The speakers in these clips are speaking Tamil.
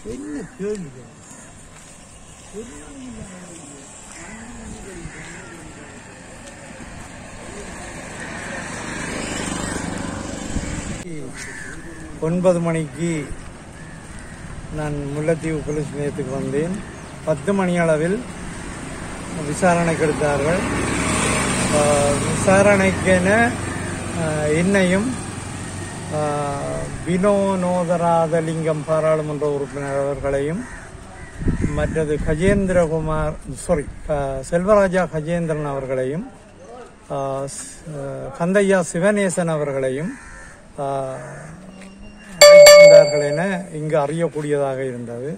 என்ன கேள்வி ஒன்பது மணிக்கு நான் முல்லைத்தீவு போலீஸ் நிலையத்துக்கு வந்தேன் பத்து மணி அளவில் விசாரணைக்கு எடுத்தார்கள் ஆஹ் விசாரணைக்கென ஆஹ் என்னையும் ஆஹ் வினோனோதராதலிங்கம் பாராளுமன்ற உறுப்பினர் அவர்களையும் மற்றது கஜேந்திரகுமார் சாரி செல்வராஜா கஜேந்திரன் அவர்களையும் ஆஹ் ஸ்- ஆஹ் கந்தையா சிவநேசன் அவர்களையும் ஆஹ் அழைக்கின்றார்கள் என இங்கு அறியக்கூடியதாக இருந்தது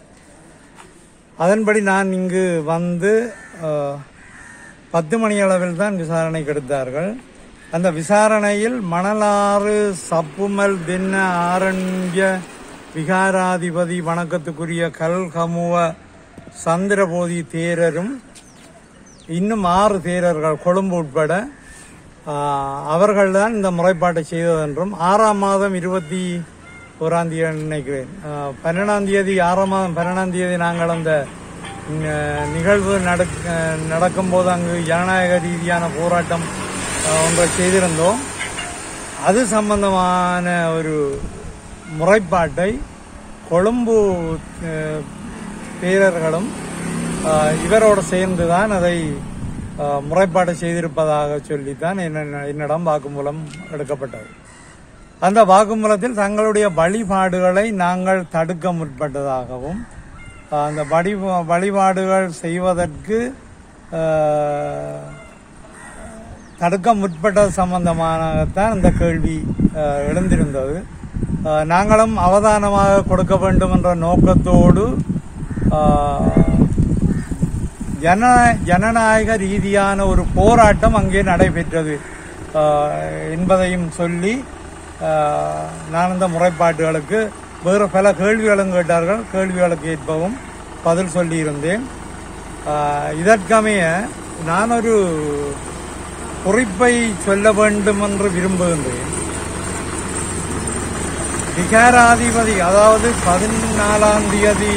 அதன்படி நான் இங்கு வந்து ஆஹ், பத்து மணி அளவில் தான் விசாரணைக்கு எடுத்தார்கள் அந்த விசாரணையில் மணலாறு சப்புமல் தின்ன ஆரண்ய விகாராதிபதி வணக்கத்துக்குரிய கல்கமுவ சந்திரபோதி தேரரும் இன்னும் ஆறு தேரர்கள் கொழும்பு உட்பட அவர்கள் தான் இந்த முறைப்பாட்டை செய்ததென்றும் ஆறாம் மாதம் இருபத்தி ஓராம் தேதி நினைக்கிறேன் ஆஹ், பன்னெண்டாம் தேதி ஆறாம் மாதம் பன்னெண்டாம் தேதி நாங்கள் அந்த ந- நிகழ்வு நடக்க நடக்கும்போது அங்கு ஜனநாயக ரீதியான போராட்டம் ஆஹ், ஒன்றை செய்திருந்தோம் அது சம்பந்தமான ஒரு முறைப்பாட்டை கொழும்பு அஹ், பேரர்களும் ஆஹ், இவரோடு சேர்ந்துதான் அதை ஆஹ், முறைப்பாடு செய்திருப்பதாக சொல்லித்தான் என்ன- என்னிடம் வாக்குமூலம் எடுக்கப்பட்டது அந்த வாக்குமூலத்தில் தங்களுடைய வழிபாடுகளை நாங்கள் தடுக்க முற்பட்டதாகவும் ஆஹ், அந்த வழி வழிபாடுகள் செய்வதற்கு ஆஹ், தடுக்க முற்பட்டது சம்பந்தமானதான் இந்த கேள்வி அஹ், எழுந்திருந்தது அஹ், நாங்களும் அவதானமாக கொடுக்க வேண்டும் என்ற நோக்கத்தோடு அஹ், ஜன ஜனநாயக ரீதியான ஒரு போராட்டம் அங்கே நடைபெற்றது அஹ், என்பதையும் சொல்லி அஹ், நான் இந்த முறைப்பாட்டுகளுக்கு வேறு பல கேள்விகளும் கேட்டார்கள் கேள்விகளுக்கு ஏற்பவும் பதில் சொல்லியிருந்தேன் அஹ், இதற்கமைய நான் ஒரு குறிப்பை சொல்ல வேண்டும் என்று விரும்புகின்றேன் விகாராதிபதி அதாவது பதினாலாம் தேதி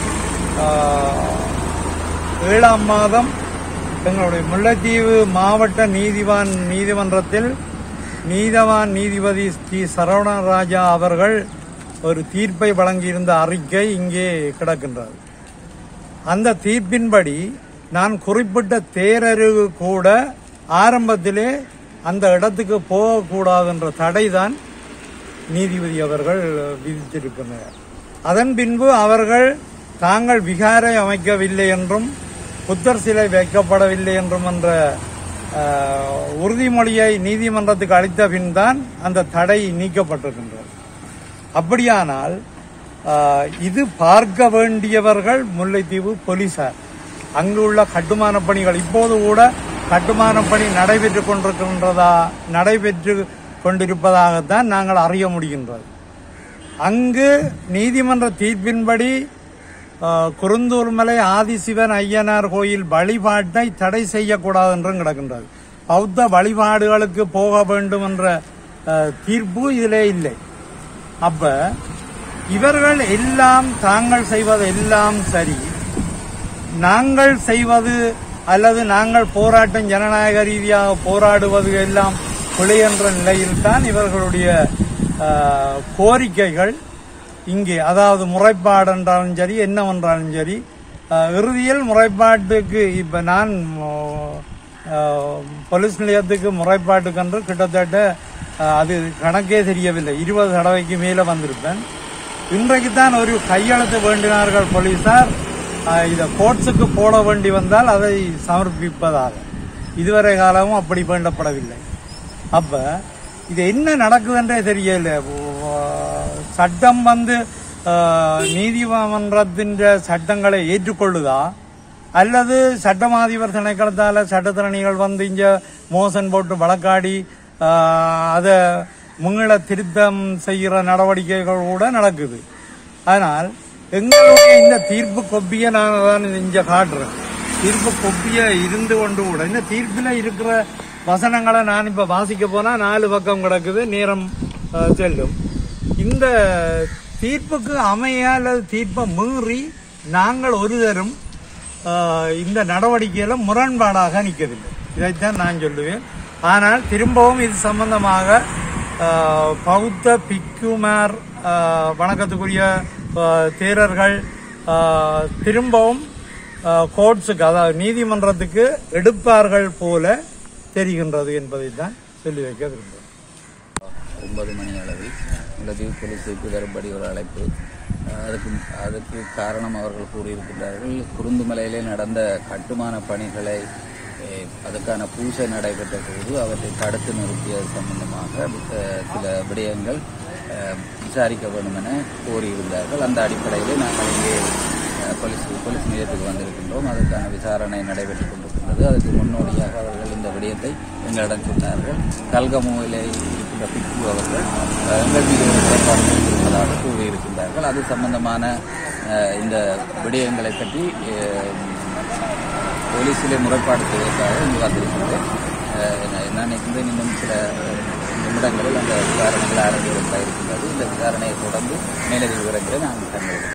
ஆஹ், ஏழாம் மாதம் எங்களுடைய முல்லைத்தீவு மாவட்ட நீதிவான் நீதிமன்றத்தில் நீதவான் நீதிபதி டி சரவணராஜா அவர்கள் ஒரு தீர்ப்பை வழங்கியிருந்த அறிக்கை இங்கே கிடக்கின்றது அந்த தீர்ப்பின்படி நான் குறிப்பிட்ட தேரரு கூட ஆரம்பத்திலே அந்த இடத்துக்கு போகக்கூடாதுன்ற தடைதான் நீதிபதி அவர்கள் விதித்திருக்கின்றனர் அதன் பின்பு அவர்கள் தாங்கள் விகாரை அமைக்கவில்லை என்றும் புத்தர் சிலை வைக்கப்படவில்லை என்றும் என்ற அஹ், உறுதிமொழியை நீதிமன்றத்துக்கு அளித்த பின் தான் அந்த தடை நீக்கப்பட்டிருக்கின்றது அப்படியானால் ஆஹ், இது பார்க்க வேண்டியவர்கள் முல்லைத்தீவு போலீசார் அங்கு உள்ள கட்டுமான பணிகள் இப்போது கூட கட்டுமான பணி நடைபெற்றுக் கொண்டிருக்கின்றதா நடைபெற்று கொண்டிருப்பதாகத்தான் நாங்கள் அறிய முடிகின்றது அங்கு நீதிமன்ற தீர்ப்பின்படி ஆஹ், குருந்தூர்மலை ஆதிசிவன் ஐயனார் கோயில் வழிபாட்டை தடை செய்யக்கூடாது என்றும் கிடக்கின்றது பௌத்த வழிபாடுகளுக்கு போக வேண்டும் என்ற ஆஹ், தீர்ப்பு இதிலே இல்லை அப்ப இவர்கள் எல்லாம் தாங்கள் செய்வது எல்லாம் சரி நாங்கள் செய்வது அல்லது நாங்கள் போராட்டம் ஜனநாயக ரீதியாக போராடுவது எல்லாம் பிழை என்ற நிலையில்தான் இவர்களுடைய ஆஹ், கோரிக்கைகள் இங்கே அதாவது முறைப்பாடு என்றாலும் சரி என்னவென்றாலும் சரி ஆஹ், இறுதியில் முறைப்பாட்டுக்கு இப்ப நான் ஆஹ், போலீஸ் நிலையத்துக்கு முறைப்பாட்டுக்கென்று கிட்டத்தட்ட ஆஹ், அது கணக்கே தெரியவில்லை இருபது தடவைக்கு மேல வந்திருப்பேன் இன்றைக்கு தான் ஒரு கையெழுத்து வேண்டினார்கள் போலீசார் ஆஹ், இதை கோர்ட்ஸுக்கு போட வேண்டி வந்தால் அதை சமர்ப்பிப்பதாக இதுவரை காலமும் அப்படி வேண்டப்படவில்லை அப்ப இது என்ன நடக்குதுன்றே தெரியல ஓ- சட்டம் வந்து ஆஹ், நீதிமன்றத்தின் சட்டங்களை ஏற்றுக்கொள்ளுதா அல்லது சட்டமாதிபர் திணைக்களத்தால சட்டத்திறனிகள் வந்து இங்க மோசன் போட்டு வழக்காடி ஆஹ், அத முங்கில திருத்தம் செய்கிற நடவடிக்கைகள் கூட நடக்குது ஆனால் எங்களுடைய இந்த தீர்ப்பு கொப்பியை நான் தான் இங்க காட்டுறேன் தீர்ப்பு கொப்பிய இருந்து கொண்டு கூட இந்த தீர்ப்பில் இருக்கிற வசனங்களை நான் இப்ப வாசிக்க போனா நாலு பக்கம் கிடக்குது நேரம் அஹ், செல்லும் இந்த தீர்ப்புக்கு அமைய அல்லது தீர்ப்பை மீறி நாங்கள் ஒரு தரும் ஆஹ், இந்த நடவடிக்கையில முரண்பாடாக நிற்கவில்லை இதைத்தான் நான் சொல்லுவேன் ஆனால் திரும்பவும் இது சம்பந்தமாக ஆஹ், பௌத்த பிக்குமார் ஆஹ், வணக்கத்துக்குரிய ஆஹ், தேரர்கள் ஆஹ், திரும்பவும் கோர்ட்ஸுக்கு அதாவது நீதிமன்றத்துக்கு எடுப்பார்கள் போல தெரிகின்றது என்பதை தான் சொல்லி வைக்க விரும்புகிறேன் ஒன்பது மணி அளவில் முல்லத்தீவு போலீஸுக்கு வரும்படி ஒரு அழைப்பு அஹ் அதுக்கு அதுக்கு காரணம் அவர்கள் கூறியிருக்கின்றார்கள் குருந்துமலையிலே நடந்த கட்டுமான பணிகளை அஹ், அதுக்கான பூஜை நடைபெற்ற போது அவற்றை தடுத்து நிறுத்தியது சம்பந்தமாக அஹ், சில விடயங்கள் அஹ், விசாரிக்க வேண்டும் என கோரியிருந்தார்கள் அந்த அடிப்படையில் நாங்கள் இங்கே அஹ், போலீஸ் போலீஸ் நிலையத்துக்கு வந்திருக்கின்றோம் அதற்கான விசாரணை நடைபெற்றுக் கொண்டிருக்கின்றது அதுக்கு முன்னோடியாக அவர்கள் இந்த விடயத்தை எங்களிடம் சொன்னார்கள் கல்கமுவிலே இருக்கின்ற பிக்கு அவர்கள் அஹ், எங்கள் மீது ஒரு குறைபாடு இருப்பதாக கூறியிருக்கின்றார்கள் அது சம்பந்தமான அஹ், இந்த விடயங்களை பற்றி அஹ், போலீஸிலே முறைப்பாடு செய்வதற்காக இங்கு வந்திருக்கின்றேன் அஹ், நான் நான் நினைக்கின்றேன் இன்னும் சில அஹ், நிமிடங்களில் அந்த விசாரணைகள் ஆரம்பிக்க இருக்கின்றது இந்த விசாரணையை தொடர்ந்து மேலதிக விவரங்களை நாங்கள் தங்களுக்கு